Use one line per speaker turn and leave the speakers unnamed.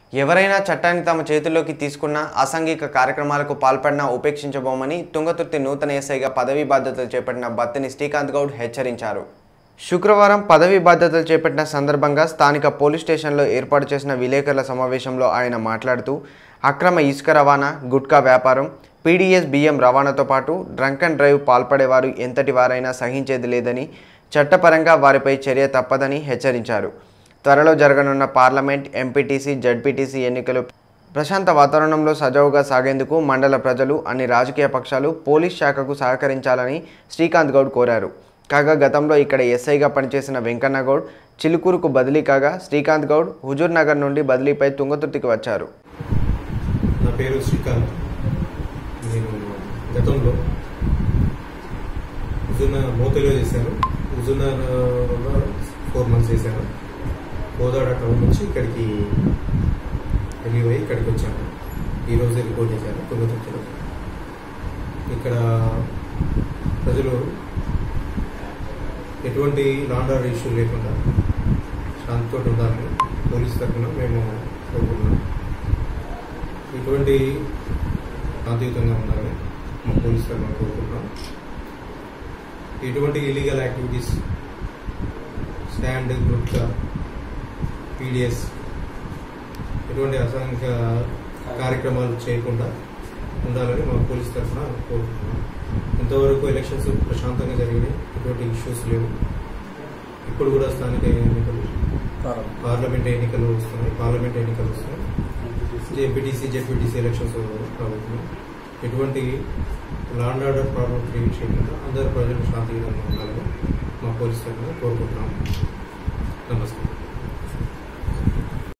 ఎవరైనా చట్టాన్ని తమ చేతుల్లోకి తీసుకున్న అసాంఘిక కార్యక్రమాలకు పాల్పడినా ఉపేక్షించబోమని తుంగతుర్తి నూతన ఎస్ఐగా పదవీ బాధ్యతలు చేపట్టిన బత్తిని శ్రీకాంత్ గౌడ్ హెచ్చరించారు శుక్రవారం పదవీ బాధ్యతలు చేపట్టిన సందర్భంగా స్థానిక పోలీస్ స్టేషన్లో ఏర్పాటు చేసిన విలేకరుల సమావేశంలో ఆయన మాట్లాడుతూ అక్రమ ఇసుక రవాణా గుట్కా వ్యాపారం పీడీఎస్ బియ్యం రవాణాతో పాటు డ్రంక్ అండ్ డ్రైవ్ పాల్పడేవారు ఎంతటి వారైనా సహించేది లేదని చట్టపరంగా వారిపై చర్య తప్పదని హెచ్చరించారు త్వరలో జరగనున్న పార్లమెంట్ ఎంపీటీసీ జడ్పీటీసీ ఎన్నికలు ప్రశాంత వాతావరణంలో సజావుగా సాగేందుకు మండల ప్రజలు అన్ని రాజకీయ పక్షాలు పోలీస్ శాఖకు సహకరించాలని శ్రీకాంత్ గౌడ్ కోరారు కాగా గతంలో ఇక్కడ ఎస్ఐగా పనిచేసిన వెంకన్న గౌడ్ చిలుకూరుకు బదిలీ కాగా శ్రీకాంత్ గౌడ్ హుజూర్ నగర్ నుండి బదిలీపై తుంగతుర్తికి వచ్చారు
నా పేరు శ్రీకాంత్ నేను గతంలో హుజూర్నగర్ మోతలో చేశాను హుజూర్నగర్లో ఫోర్ మంత్స్ చేశాను కోదాడ టౌన్ నుంచి ఇక్కడికి రిలీవ్ అయ్యి ఇక్కడికి వచ్చాను ఈరోజే రిపోర్ట్ చేశాను తుంగతుర్తిలో ఇక్కడ ప్రజలు ఎటువంటి లాండ్ ఆర్డర్ ఇష్యూ లేకుండా శాంతితో ఉండాలని పోలీస్ తరఫున మేము కోరుకుంటున్నాం ఇటువంటి శాంతియుతంగా ఉండాలని మా పోలీస్ తరఫున కోరుకుంటున్నాం ఎటువంటి illegal activities sand gutka PDS ఎటువంటి అసాంఘిక కార్యక్రమాలు చేయకుండా ఉండాలని మా పోలీస్ తరఫున కోరుకుంటున్నాం ఇంతవరకు ఎలక్షన్స్ ప్రశాంతంగా జరిగినాయి ఎటువంటి ఇష్యూస్ లేవు ఇప్పుడు కూడా స్థానిక ఎన్నికలు పార్లమెంట్ ఎన్నికలు వస్తున్నాయి పార్లమెంట్ ఎన్నికలు వస్తున్నాయి జెపిటిసి జెపిటిసి ఎలక్షన్స్ రాబోతున్నాయి ఎటువంటి లాండ్ ఆర్డర్ ప్రాబ్లం క్రియేట్ చేయకుండా అందరు ప్రజలు శాంతియుతంగా ఉండాలని మా పోలీస్ తరఫున కోరుకుంటున్నాం నమస్తే